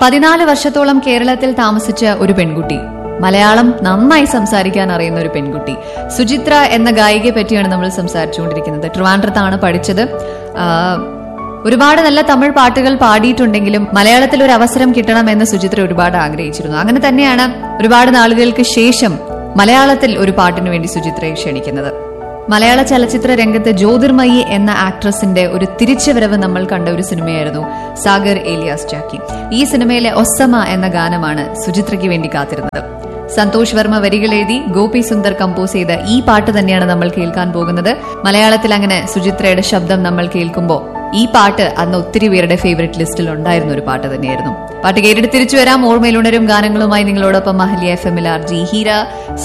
പതിനാല് വർഷത്തോളം കേരളത്തിൽ താമസിച്ച ഒരു പെൺകുട്ടി മലയാളം നന്നായി സംസാരിക്കാൻ അറിയുന്ന ഒരു പെൺകുട്ടി സുചിത്ര എന്ന ഗായികയെ പറ്റിയാണ് നമ്മൾ സംസാരിച്ചുകൊണ്ടിരിക്കുന്നത് ട്രിവാൻഡ്രത്താണ് പഠിച്ചത് ആ, ഒരുപാട് നല്ല തമിഴ് പാട്ടുകൾ പാടിയിട്ടുണ്ടെങ്കിലും മലയാളത്തിൽ ഒരു അവസരം കിട്ടണമെന്ന് സുചിത്ര ഒരുപാട് ആഗ്രഹിച്ചിരുന്നു അങ്ങനെ തന്നെയാണ് ഒരുപാട് നാളുകൾക്ക് ശേഷം മലയാളത്തിൽ ഒരു പാട്ടിനു വേണ്ടി സുചിത്രയെ ക്ഷണിക്കുന്നത് മലയാള ചലച്ചിത്ര രംഗത്ത് ജ്യോതിർമയി എന്ന ആക്ട്രസിന്റെ ഒരു തിരിച്ചുവരവ് നമ്മൾ കണ്ട ഒരു സിനിമയായിരുന്നു സാഗർ ഏലിയാസ് ജാക്കി ഈ സിനിമയിലെ ഒസമ എന്ന ഗാനമാണ് സുചിത്രയ്ക്ക് വേണ്ടി കാത്തിരുന്നത് സന്തോഷ് വർമ്മ വരികൾ എഴുതി ഗോപി സുന്ദർ കമ്പോസ് ചെയ്ത ഈ പാട്ട് തന്നെയാണ് നമ്മൾ കേൾക്കാൻ പോകുന്നത് മലയാളത്തിൽ അങ്ങനെ സുചിത്രയുടെ ശബ്ദം നമ്മൾ കേൾക്കുമ്പോൾ ഈ പാട്ട് അന്ന് ഒത്തിരി പേരുടെ ഫേവറേറ്റ് ലിസ്റ്റിൽ ഉണ്ടായിരുന്ന ഒരു പാട്ട് തന്നെയായിരുന്നു പാട്ട് കേട്ടിട്ട് തിരിച്ചു വരാം ഓർമ്മയിലുണരും ഗാനങ്ങളുമായി നിങ്ങളോടൊപ്പം മഹലിയ F M L R G Heera